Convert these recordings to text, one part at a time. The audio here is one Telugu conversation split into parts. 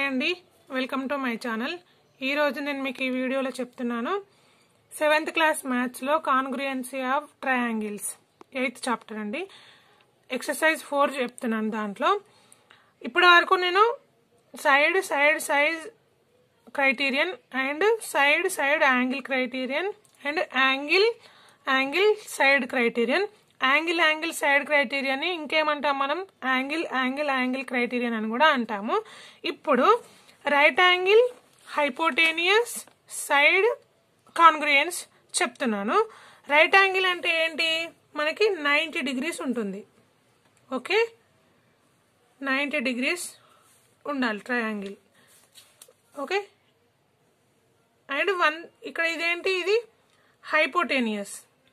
అండి వెల్కమ్ టు మై ఛానల్ ఈరోజు నేను మీకు ఈ వీడియోలో చెప్తున్నాను సెవెంత్ క్లాస్ మ్యాథ్స్లో congruency of triangles eighth chapter అండి ఎక్సర్సైజ్ ఫోర్ చెప్తున్నాను దాంట్లో ఇప్పటి వరకు నేను side side side criterion and side side angle criterion and angle angle side criterion యాంగిల్ యాంగిల్ సైడ్ క్రైటీరియన్ ఇంకేమంటాం మనం యాంగిల్ యాంగిల్ యాంగిల్ క్రైటీరియన్ అని కూడా అంటాము ఇప్పుడు right angle hypotenuse side congruence చెప్తున్నాను రైట్ యాంగిల్ అంటే ఏంటి మనకి నైంటీ డిగ్రీస్ ఉంటుంది ఓకే నైంటీ డిగ్రీస్ ఉండాలి ట్రయాంగిల్ ఓకే అండ్ వన్ ఇక్కడ ఇదేంటి ఇది హైపోటేనియస్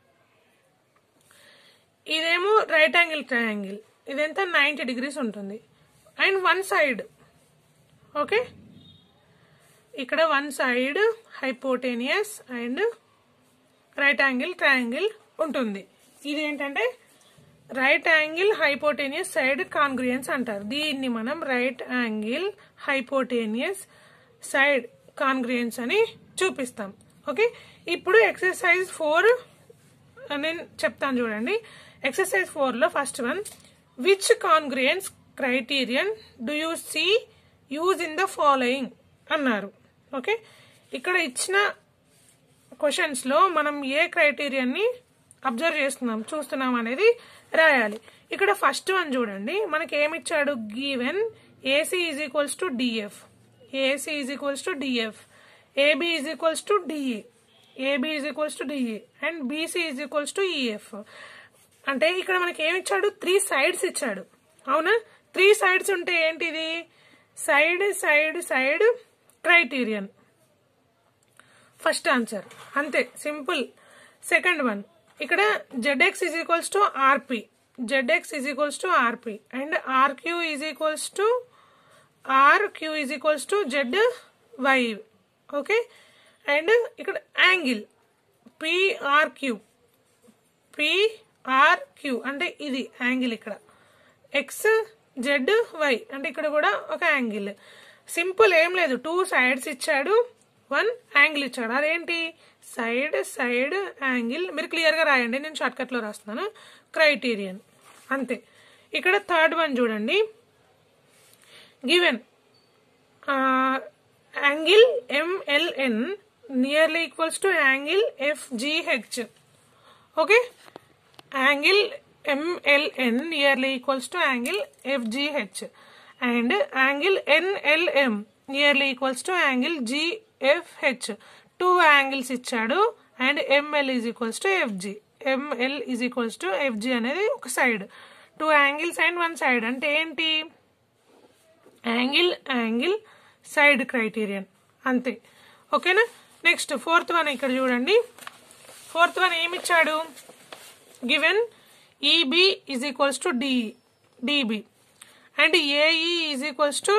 ఇదేమో రైట్ యాంగిల్ ట్రయాంగిల్ ఇదంతా నైంటీ డిగ్రీస్ ఉంటుంది అండ్ వన్ సైడ్ ఓకే ఇక్కడ one side hypotenuse and right angle triangle ఉంటుంది ఇదేంటంటే right angle hypotenuse side congruence అంటారు దీన్ని మనం right angle hypotenuse side congruence అని చూపిస్తాం ఓకే ఇప్పుడు ఎక్సర్సైజ్ ఫోర్ నేను చెప్తాను చూడండి ఎక్సర్సైజ్ ఫోర్లో first one which congruence criterion do you see use in the following అన్నారు ఓకే ఇక్కడ ఇచ్చిన క్వశ్చన్స్లో మనం ఏ క్రైటీరియన్ని అబ్జర్వ్ చేస్తున్నాం చూస్తున్నాం అనేది రాయాలి ఇక్కడ ఫస్ట్ వన్ చూడండి మనకి ఏమిచ్చాడు given AC is equals to DF AC is equals to DF AB is equals to DE AB is equals to DE and BC is equals to EF అంటే ఇక్కడ మనకి ఏమి ఇచ్చాడు త్రీ సైడ్స్ ఇచ్చాడు అవునా త్రీ సైడ్స్ ఉంటే ఏంటిది side side side criterion first answer అంతే సింపుల్ సెకండ్ వన్ ఇక్కడ ZX is equals to RP ZX is equals to RP and RQ is equals to R Q is equals to Z Y okay and ఇక్కడ యాంగిల్ పిఆర్క్యూ పిఆర్క్యూ అంటే ఇది యాంగిల్ ఇక్కడ ఎక్స్ జెడ్ వై అంటే ఇక్కడ కూడా ఒక యాంగిల్ సింపుల్ ఏం లేదు టూ సైడ్స్ ఇచ్చాడు వన్ యాంగిల్ ఇచ్చాడు అదేంటి సైడ్ సైడ్ యాంగిల్ మీరు క్లియర్గా రాయండి నేను షార్ట్కట్లో రాస్తున్నాను క్రైటీరియన్ అంతే ఇక్కడ థర్డ్ వన్ చూడండి given angle MLN nearly equals to angle FGH okay angle MLN nearly equals to angle FGH and angle NLM nearly equals to angle GFH two angles ఇచ్చాడు and ML is equals to FG ML is equals to FG అనేది ఒక side two angles and one side అంటే ఏంటి యాంగిల్ యాంగిల్ సైడ్ క్రైటీరియన్ అంతే ఓకేనా నెక్స్ట్ ఫోర్త్ వన్ ఇక్కడ చూడండి ఫోర్త్ వన్ ఏమిచ్చాడు given EB is equals to D DB and AE is equals to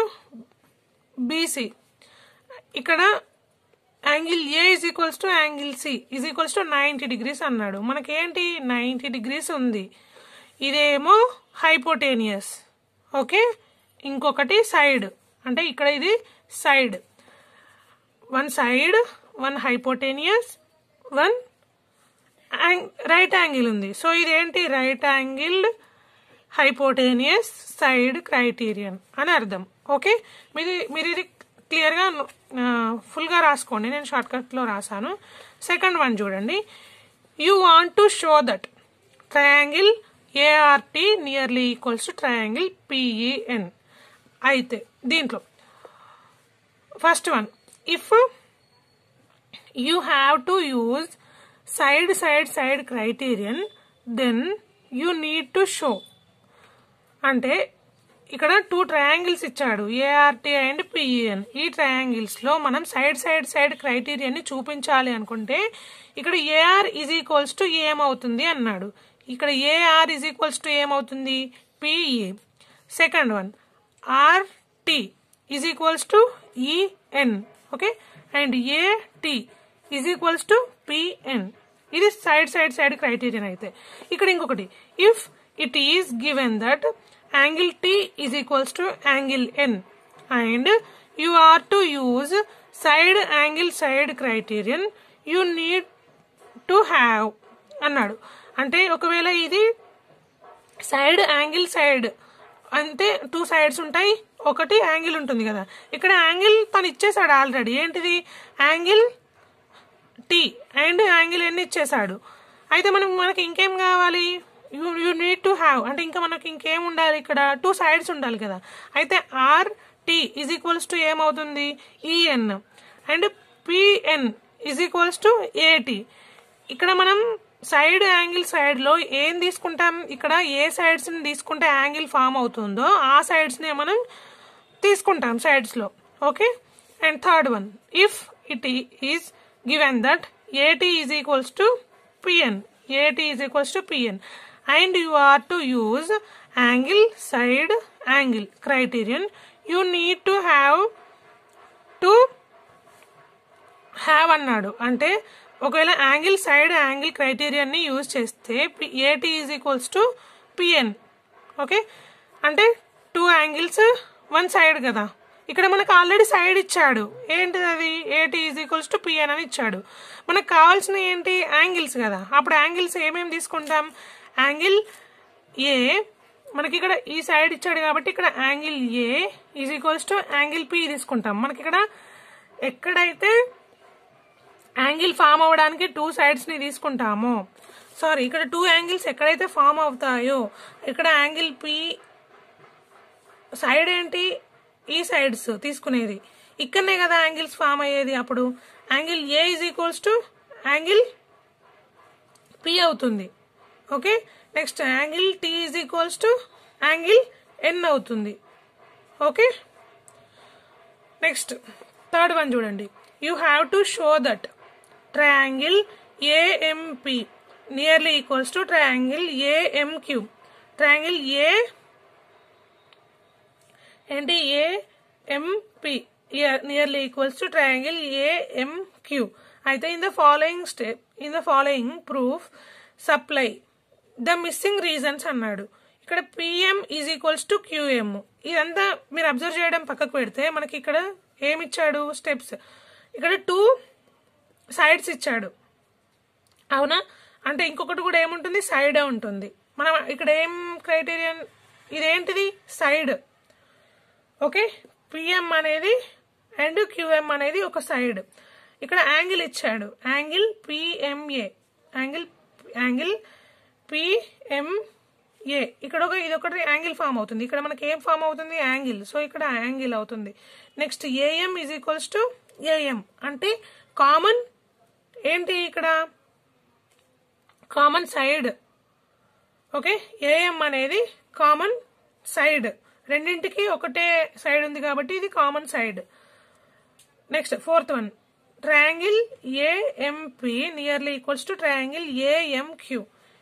BC ఇక్కడ angle A is equals to angle C is equals to ninety degrees అన్నాడు మనకేంటి నైంటీ డిగ్రీస్ ఉంది ఇదేమో హైపోటేనియస్ ఓకే ఇంకొకటి సైడ్ అంటే ఇక్కడ ఇది side one side one hypotenuse one right angle ఉంది సో ఇదేంటి right angled hypotenuse side criterion అని అర్థం ఓకే మీది మీరు ఇది క్లియర్గా ఫుల్గా రాసుకోండి నేను షార్ట్కట్లో రాశాను సెకండ్ వన్ చూడండి you want to show that triangle ART nearly equals to triangle PEN అయితే దీంట్లో first one if you have to use side side side criterion then you need to show అంటే ఇక్కడ టూ ట్రయాంగిల్స్ ఇచ్చాడు ఏఆర్టీ అండ్ పిఈఎన్ ఈ ట్రయాంగిల్స్ లో మనం సైడ్ సైడ్ సైడ్ క్రైటీరియన్ ని చూపించాలి అనుకుంటే ఇక్కడ ఏఆర్ ఈజ్ ఈక్వల్స్ టు ఏమవుతుంది అన్నాడు ఇక్కడ ఏఆర్ ఈజ్ ఈక్వల్స్ టు ఏమవుతుంది PE second one RT is equals to EN okay and AT is equals to PN ఇది సైడ్ సైడ్ సైడ్ క్రైటీరియన్ అయితే ఇక్కడ ఇంకొకటి if it is given that angle T is equals to angle N and you are to use side angle side criterion you need to have అన్నాడు అంటే ఒకవేళ ఇది సైడ్ యాంగిల్ సైడ్ అంటే టూ సైడ్స్ ఉంటాయి ఒకటి యాంగిల్ ఉంటుంది కదా ఇక్కడ యాంగిల్ తను ఇచ్చేసాడు ఆల్రెడీ ఏంటిది యాంగిల్ టీ అండ్ యాంగిల్ ఎన్ని ఇచ్చేసాడు అయితే మనం మనకి ఇంకేం కావాలి you you need to have అంటే ఇంకా మనకి ఇంకేం ఉండాలి ఇక్కడ టూ సైడ్స్ ఉండాలి కదా అయితే R T is equals to ఏమవుతుంది EN and PN is equals to AT ఇక్కడ మనం సైడ్ యాంగిల్ సైడ్ లో ఏం తీసుకుంటాం ఇక్కడ ఏ సైడ్స్ ని తీసుకుంటే యాంగిల్ ఫామ్ అవుతుందో ఆ సైడ్స్ నే మనం తీసుకుంటాం సైడ్స్ లో okay and third one if it is given that AT is equals to PN AT is equals to PN and you are to use angle side angle criterion you need to have to have అన్నాడు అంటే ఒకవేళ యాంగిల్ సైడ్ యాంగిల్ క్రైటీరియాన్ని యూజ్ చేస్తే AT is equals to PN okay అంటే టూ యాంగిల్స్ వన్ సైడ్ కదా ఇక్కడ మనకు ఆల్రెడీ సైడ్ ఇచ్చాడు ఏంటిది అది ఏటీ ఈజ్ ఈక్వల్స్ టు పిఎన్ అని ఇచ్చాడు మనకు కావాల్సిన ఏంటి యాంగిల్స్ కదా అప్పుడు యాంగిల్స్ ఏమేమి తీసుకుంటాం యాంగిల్ ఏ మనకి ఇక్కడ ఈ సైడ్ ఇచ్చాడు కాబట్టి ఇక్కడ angle A is equals to angle P తీసుకుంటాం మనకి ఇక్కడ ఎక్కడైతే యాంగిల్ ఫామ్ అవ్వడానికి టూ సైడ్స్ ని తీసుకుంటామో సారీ ఇక్కడ టూ యాంగిల్స్ ఎక్కడైతే ఫామ్ అవుతాయో ఇక్కడ యాంగిల్ పి సైడ్ ఏంటి ఈ సైడ్స్ తీసుకునేది ఇక్కడనే కదా యాంగిల్స్ ఫామ్ అయ్యేది అప్పుడు angle A is equals to angle P అవుతుంది okay next angle T is equals to angle N అవుతుంది ఓకే నెక్స్ట్ థర్డ్ వన్ చూడండి you have to show that triangle AMP nearly equals to triangle AMQ triangle A ఏంటి AMP nearly equals to triangle AMQ అయితే in the following step in the following proof supply the missing reasons అన్నాడు ఇక్కడ PM is equals to QM ఇదంతా మీరు అబ్జర్వ్ చేయడం పక్కకు పెడితే మనకి ఇక్కడ ఏమి ఇచ్చాడు స్టెప్స్ ఇక్కడ టూ సైడ్స్ ఇచ్చాడు అవునా అంటే ఇంకొకటి కూడా ఏముంటుంది సైడే ఉంటుంది మనం ఇక్కడ ఏం క్రైటీరియన్ ఇదేంటిది సైడ్ ఓకే పిఎం అనేది అండ్ క్యూఎం అనేది ఒక సైడ్ ఇక్కడ యాంగిల్ ఇచ్చాడు angle PMA angle angle PMA ఇక్కడ ఒక ఇది ఒకటి యాంగిల్ ఫామ్ అవుతుంది ఇక్కడ మనకి ఏం ఫామ్ అవుతుంది యాంగిల్ సో ఇక్కడ యాంగిల్ అవుతుంది next AM is equals to AM అంటే కామన్ ఏంటి ఇక్కడ కామన్ సైడ్ ఓకే ఏఎం అనేది కామన్ సైడ్ రెండింటికి ఒకటే సైడ్ ఉంది కాబట్టి ఇది common side next fourth one triangle AMP nearly equals to triangle AMQ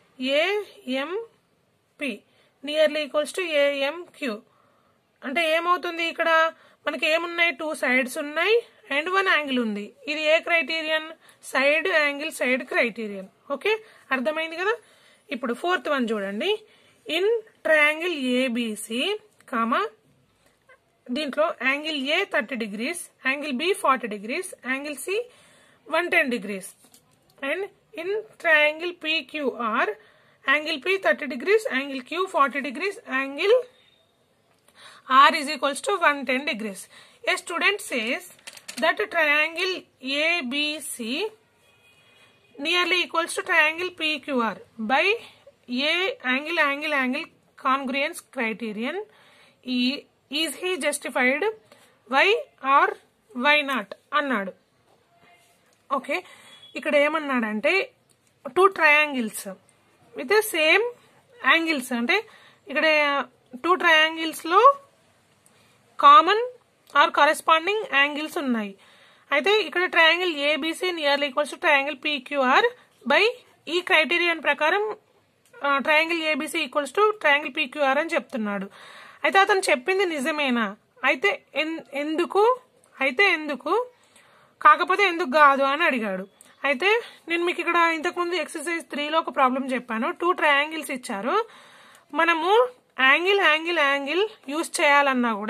AMP nearly equals to AMQ అంటే ఏమవుతుంది ఇక్కడ మనకి ఏమున్నాయి టూ సైడ్స్ ఉన్నాయి అండ్ వన్ యాంగిల్ ఉంది ఇది ఏ criterion side angle side criterion okay అర్థమైంది కదా ఇప్పుడు ఫోర్త్ వన్ చూడండి ఇన్ ట్రయాంగిల్ ఏబిసి కామా దీంట్లో angle A thirty degrees angle B forty degrees angle C one ten degrees and in triangle PQR angle P thirty degrees angle Q forty degrees angle r is equals to 110 degrees. A student says that a triangle ABC nearly equals to triangle PQR by A angle angle angle congruence criterion. E, is he justified? Why or why not? అన్నాడు ఓకే ఇక్కడ ఏమన్నాడంటే two triangles with same angles అంటే ఇక్కడ టూ ట్రయాంగిల్స్లో కామన్ ఆర్ కరెస్పాండింగ్ యాంగిల్స్ ఉన్నాయి అయితే ఇక్కడ triangle ABC nearly equals to triangle PQR by ఈ క్రైటీరియన్ ప్రకారం triangle ABC equals to triangle PQR అని చెప్తున్నాడు అయితే అతను చెప్పింది నిజమేనా అయితే ఎన్- ఎందుకు అయితే ఎందుకు కాకపోతే ఎందుకు కాదు అని అడిగాడు అయితే నేను మీకు ఇక్కడ ఇంతకుముందు ఎక్సర్సైజ్ త్రీలో ఒక ప్రాబ్లం చెప్పాను టూ ట్రయాంగిల్స్ ఇచ్చారు మనము యాంగిల్ యాంగిల్ యాంగిల్ యూజ్ చేయాలన్నా కూడా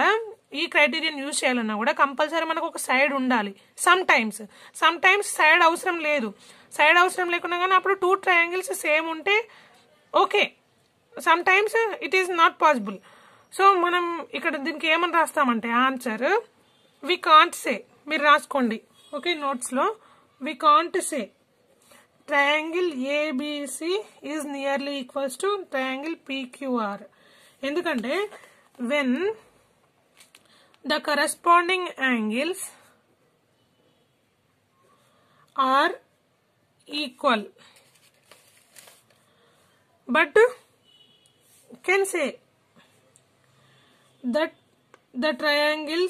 ఈ క్రైటీరియన్ యూజ్ చేయాలన్నా కూడా కంపల్సరీ మనకు ఒక సైడ్ ఉండాలి sometimes sometimes side అవసరం లేదు సైడ్ అవసరం లేకున్నా కానీ అప్పుడు టూ ట్రయాంగిల్స్ సేమ్ ఉంటే okay sometimes it is not possible so మనం ఇక్కడ దీనికి ఏమని రాస్తామంటే ఆన్సర్ వి కాంట్ సే మీరు రాసుకోండి ఓకే నోట్స్లో we can't say triangle ABC is nearly equals to triangle PQR ఎందుకంటే when the corresponding angles are equal but can say that the triangles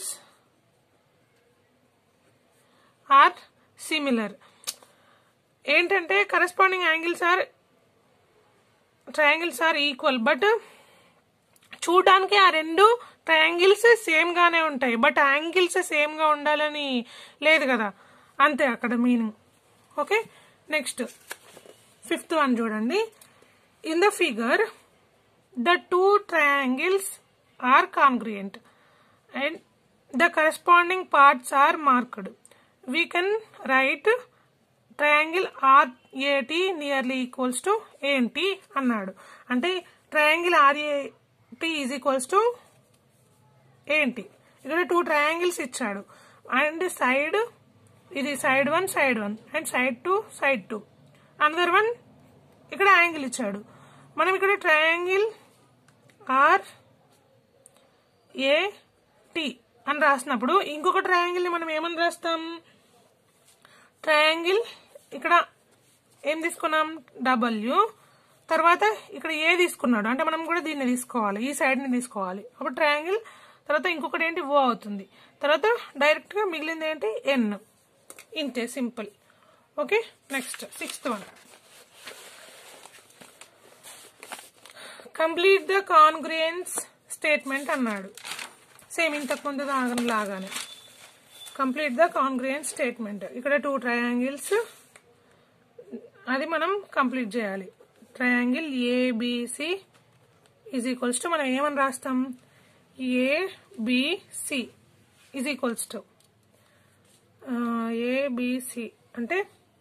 are similar ఏంటంటే corresponding angles are triangles are equal but చూడడానికి ఆ రెండు ట్రయాంగిల్స్ సేమ్ గానే ఉంటాయి బట్ యాంగిల్స్ సేమ్ గా ఉండాలని లేదు కదా అంతే అక్కడ meaning okay next fifth one చూడండి in the figure the two triangles are congruent and the corresponding parts are marked. We can write triangle RAT nearly equals to ANT అన్నాడు అంటే triangle RAT is equals to ఏంటి ఇక్కడ టూ ట్రయాంగిల్స్ ఇచ్చాడు అండ్ సైడ్ ఇది side one side one and side two side two another one ఇక్కడ యాంగిల్ ఇచ్చాడు మనం ఇక్కడ ట్రయాంగిల్ ఆర్ ఏ టి అని రాసినప్పుడు ఇంకొక ట్రయాంగిల్ని మనం ఏమని రాస్తాం ట్రయాంగిల్ ఇక్కడ ఏం తీసుకున్నాం డబ్ల్యూ తర్వాత ఇక్కడ ఏ తీసుకున్నాడు అంటే మనం కూడా దీన్ని తీసుకోవాలి ఈ సైడ్ని తీసుకోవాలి అప్పుడు ట్రయాంగిల్ తర్వాత ఇంకొకటి ఏంటి ఓ అవుతుంది తర్వాత డైరెక్ట్గా మిగిలింది ఏంటి ఎన్ ఇంతే simple okay next sixth one complete the congruence statement అన్నాడు సేమ్ ఇంతకు ముందు దాగం లాగానే కంప్లీట్ ద కాన్గ్రియన్స్ స్టేట్మెంట్ ఇక్కడ టూ ట్రయాంగిల్స్ అది మనం కంప్లీట్ చేయాలి triangle ABC is equals to మనం ఏమని రాస్తాం ABC is equals to ABC అంటే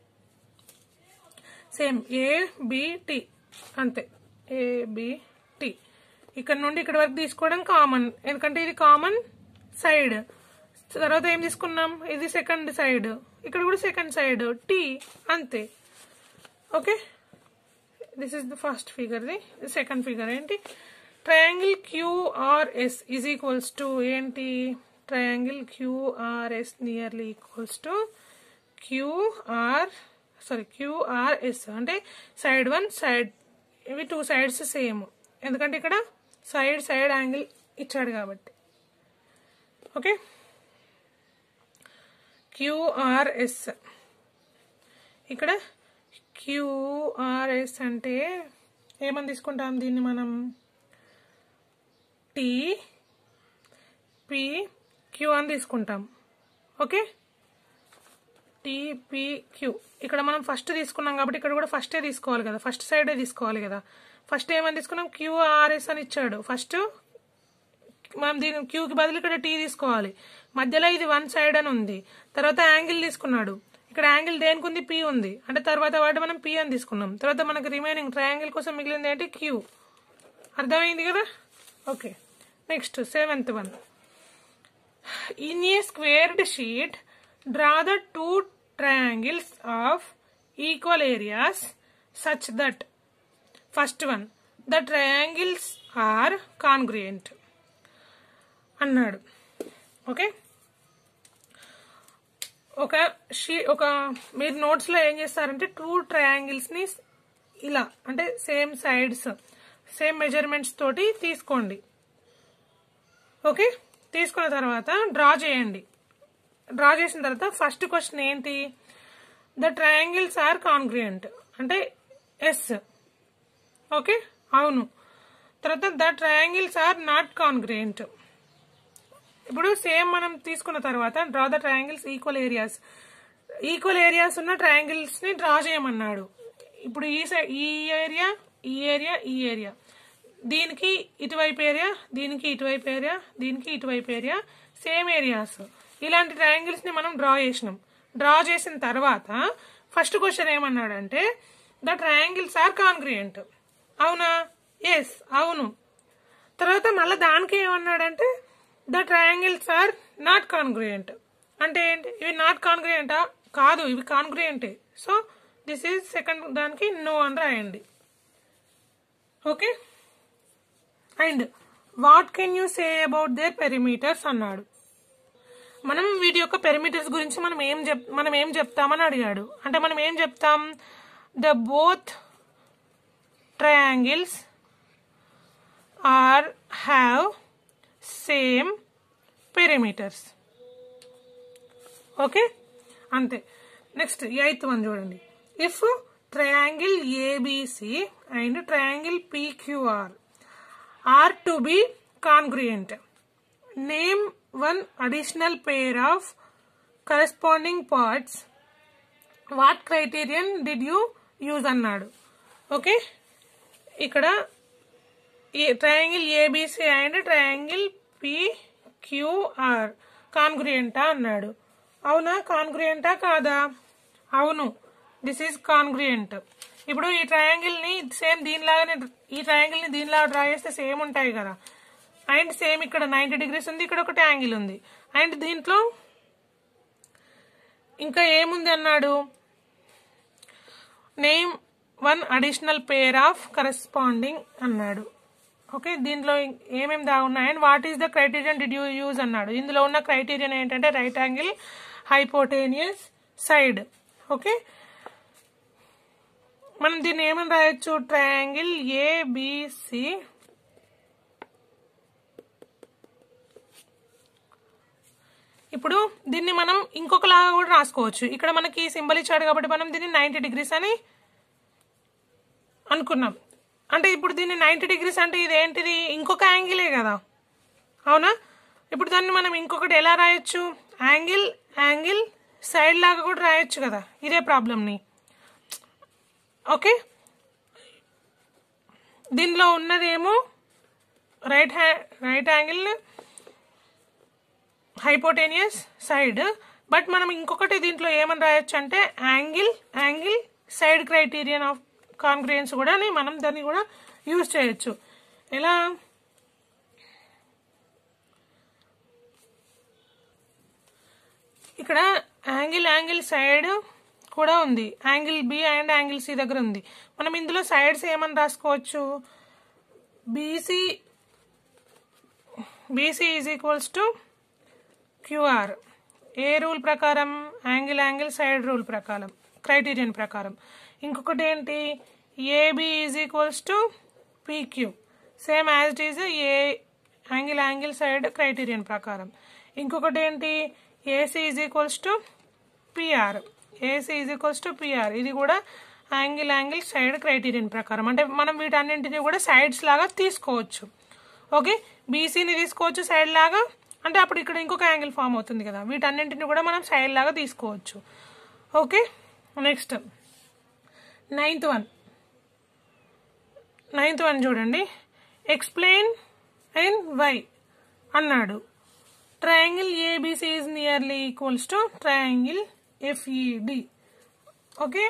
సేమ్ ఏబిటి అంతే ఏబిటి ఇక్కడ నుండి ఇక్కడ వరకు తీసుకోవడం కామన్ ఎందుకంటే ఇది కామన్ సైడ్ తర్వాత ఏం తీసుకున్నాం ఇది సెకండ్ సైడ్ ఇక్కడ కూడా సెకండ్ సైడ్ టీ అంతే okay this is the first figure the second figure ఏంటి triangle QRS is equals to ఏంటి triangle QRS nearly equals to QR sorry QRS అంటే సైడ్ వన్ సైడ్ ఇవి టూ సైడ్స్ సేమ్ ఎందుకంటే ఇక్కడ సైడ్ సైడ్ యాంగిల్ ఇచ్చాడు కాబట్టి ఓకే క్యూఆర్ఎస్ ఇక్కడ క్యూఆర్ఎస్ అంటే ఏమని తీసుకుంటాం దీన్ని మనం టీ పి క్యూ అని తీసుకుంటాం ఓకే టీపీక్యూ ఇక్కడ మనం ఫస్ట్ తీసుకున్నాం కాబట్టి ఇక్కడ కూడా ఫస్టే తీసుకోవాలి కదా ఫస్ట్ సైడే తీసుకోవాలి కదా ఫస్ట్ ఏమని తీసుకున్నాం క్యూఆర్ఎస్ అని ఇచ్చాడు ఫస్ట్ మనం దీని క్యూకి బదులు ఇక్కడ టీ తీసుకోవాలి మధ్యలో ఇది వన్ సైడ్ అని ఉంది తర్వాత యాంగిల్ తీసుకున్నాడు ఇక్కడ యాంగిల్ దేనికి ఉంది పి ఉంది అంటే తర్వాత వాటి మనం పి అని తీసుకున్నాం తర్వాత మనకి రిమైనింగ్ ట్రయాంగిల్ కోసం మిగిలింది ఏంటి క్యూ అర్థమైంది కదా okay next seventh one in a squared sheet draw the two triangles of equal areas such that first one the triangles are congruent అన్నాడు ఓకే ఒక షీ ఒక మీరు నోట్స్లో ఏం చేస్తారంటే టూ ట్రయాంగిల్స్ని ఇలా అంటే సేమ్ సైడ్స్ సేమ్ మెజర్మెంట్స్ తోటి తీసుకోండి ఓకే తీసుకున్న తర్వాత డ్రా చేయండి డ్రా చేసిన తర్వాత ఫస్ట్ క్వశ్చన్ ఏంటి ద ట్రయాంగిల్స్ ఆర్ కాన్గ్రియంట్ అంటే ఎస్ ఓకే అవును తర్వాత the triangles are not congruent ఇప్పుడు సేమ్ మనం తీసుకున్న తర్వాత draw the triangles equal areas equal areas ఉన్న ట్రయాంగిల్స్ ని డ్రా చేయమన్నాడు ఇప్పుడు ఈ సైడ్ ఈ ఏరియా ఈ ఏరియా ఈ ఏరియా దీనికి ఇటువైపు ఏరియా దీనికి ఇటువైపు ఏరియా దీనికి ఇటువైపు ఏరియా సేమ్ ఏరియాస్ ఇలాంటి ట్రయాంగిల్స్ ని మనం డ్రా చేసినాం డ్రా చేసిన తర్వాత ఫస్ట్ క్వశ్చన్ ఏమన్నాడంటే ద ట్రయాంగిల్స్ ఆర్ కాన్గ్రియంట్ అవునా ఎస్ అవును తర్వాత మళ్ళీ దానికి ఏమన్నాడంటే the triangles are not congruent అంటే ఏంటి ఇవి నాట్ కాన్గ్రియంటా కాదు ఇవి కాన్గ్రియంటే సో దిస్ ఈజ్ సెకండ్ దానికి నో అని రాయండి okay and what can you say about their perimeters అన్నాడు మనం వీటి యొక్క పెరిమీటర్స్ గురించి మనం ఏం చెప్ మనం ఏం చెప్తామని అడిగాడు అంటే మనం ఏం చెప్తాం the both triangles are have same perimeters okay అంతే నెక్స్ట్ ఎయిత్ వన్ చూడండి if triangle ABC and triangle PQR are to be congruent name one additional pair of corresponding parts what criterion did you use అన్నాడు ఓకే ఇక్కడ ఈ triangle ABC and triangle PQR కాన్గ్రియంటా అన్నాడు అవునా కాన్గ్రియంటా కాదా అవును దిస్ ఈజ్ కాన్గ్రియంట్ ఇప్పుడు ఈ ట్రయాంగిల్ ని సేమ్ దీనిలాగానే ఈ ట్రయాంగిల్ ని దీనిలాగా డ్రా చేస్తే సేమ్ ఉంటాయి కదా అండ్ సేమ్ ఇక్కడ నైన్టీ డిగ్రీస్ ఉంది ఇక్కడ ఒకటి యాంగిల్ ఉంది అండ్ దీంట్లో ఇంకా ఏముంది అన్నాడు name one additional pair of corresponding అన్నాడు ఓకే దీంట్లో ఏమేమి దాగున్నాయి and what is the criterion did you use అన్నాడు ఇందులో ఉన్న క్రైటీరియన్ ఏంటంటే right angle hypotenuse side okay మనం దీన్ని ఏమని రాయొచ్చు ట్రయాంగిల్ ఏబిసి ఇప్పుడు దీన్ని మనం ఇంకొకలాగా కూడా రాసుకోవచ్చు ఇక్కడ మనకి సింబల్ ఇచ్చాడు కాబట్టి మనం దీన్ని నైంటీ డిగ్రీస్ అని అనుకున్నాం అంటే ఇప్పుడు దీన్ని నైంటీ డిగ్రీస్ అంటే ఇది ఏంటిది ఇంకొక యాంగిలే కదా అవునా ఇప్పుడు దాన్ని మనం ఇంకొకటి ఎలా రాయొచ్చు యాంగిల్ యాంగిల్ సైడ్ లాగా కూడా రాయొచ్చు కదా ఇదే ప్రాబ్లమ్ని ఓకే దీనిలో ఉన్నదేమో రైట్ హ్యా right angle hypotenuse side but మనం ఇంకొకటి దీంట్లో ఏమని రాయొచ్చు అంటే angle angle side criterion of congruence కూడా మనం దాన్ని కూడా యూజ్ చేయొచ్చు ఎలా ఇక్కడ యాంగిల్ యాంగిల్ సైడ్ కూడా ఉంది angle B and angle C దగ్గర ఉంది మనం ఇందులో సైడ్స్ ఏమని రాసుకోవచ్చు BC BC is equals to QR ఏ రూల్ ప్రకారం యాంగిల్ యాంగిల్ సైడ్ రూల్ ప్రకారం క్రైటీరియన్ ప్రకారం ఇంకొకటి ఏంటి AB is equals to PQ same as it is a angle angle side criterion ప్రకారం ఇంకొకటి ఏంటి AC is equals to PR AC is equals to PR ఇది కూడా యాంగిల్ యాంగిల్ సైడ్ క్రైటీరియన్ ప్రకారం అంటే మనం వీటన్నింటినీ కూడా సైడ్స్ లాగా తీసుకోవచ్చు ఓకే బీసీని తీసుకోవచ్చు సైడ్ లాగా అంటే అప్పుడు ఇక్కడ ఇంకొక యాంగిల్ ఫామ్ అవుతుంది కదా వీటన్నింటిని కూడా మనం సైడ్ లాగా తీసుకోవచ్చు okay next ninth one ninth one చూడండి ఎక్స్ప్లెయిన్ అండ్ వై అన్నాడు triangle ABC is nearly equals to triangle FED okay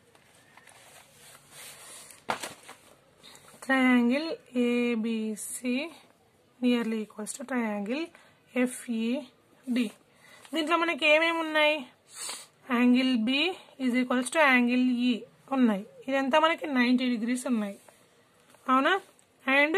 triangle ABC nearly equals to triangle FED దీంట్లో మనకి ఏమేమి ఉన్నాయి angle B is equals to angle E ఉన్నాయి ఇదంతా మనకి నైంటీ డిగ్రీస్ ఉన్నాయి అవునా అండ్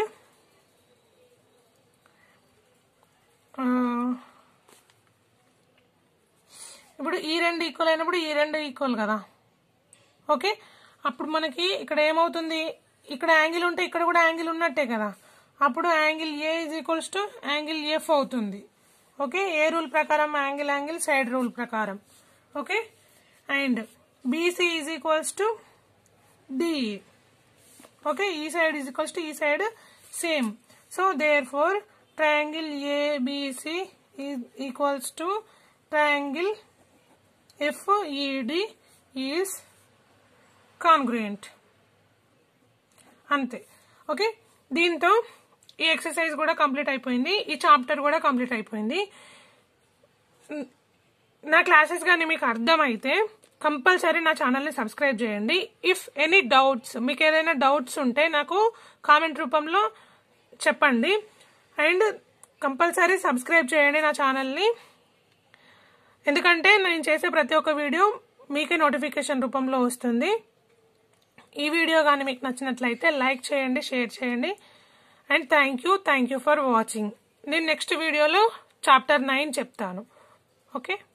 ఇప్పుడు ఈ రెండు ఈక్వల్ అయినప్పుడు ఈ రెండు ఈక్వల్ కదా ఓకే అప్పుడు మనకి ఇక్కడ ఏమవుతుంది ఇక్కడ యాంగిల్ ఉంటే ఇక్కడ కూడా యాంగిల్ ఉన్నట్టే కదా అప్పుడు angle A is equals to angle F అవుతుంది ఓకే ఏ రూల్ ప్రకారం యాంగిల్ యాంగిల్ సైడ్ రూల్ ప్రకారం okay and BC is equals to D okay ఈ సైడ్ ఈజ్ ఈక్వల్స్ టు ఈ side same so therefore triangle ABC is equals to triangle FED is congruent అంతే ఓకే దీంతో ఈ ఎక్సర్సైజ్ కూడా కంప్లీట్ అయిపోయింది ఈ చాప్టర్ కూడా కంప్లీట్ అయిపోయింది నా క్లాసెస్ కానీ మీకు అర్థమైతే కంపల్సరీ నా ఛానల్ని సబ్స్క్రైబ్ చేయండి ఇఫ్ ఎనీ డౌట్స్ మీకు ఏదైనా డౌట్స్ ఉంటే నాకు కామెంట్ రూపంలో చెప్పండి అండ్ కంపల్సరీ సబ్స్క్రైబ్ చేయండి నా ఛానల్ని ఎందుకంటే నేను చేసే ప్రతి ఒక్క వీడియో మీకే నోటిఫికేషన్ రూపంలో వస్తుంది ఈ వీడియో కానీ మీకు నచ్చినట్లయితే లైక్ చేయండి షేర్ చేయండి and thank you thank you for watching నేను నెక్స్ట్ వీడియోలో చాప్టర్ నైన్ చెప్తాను ఓకే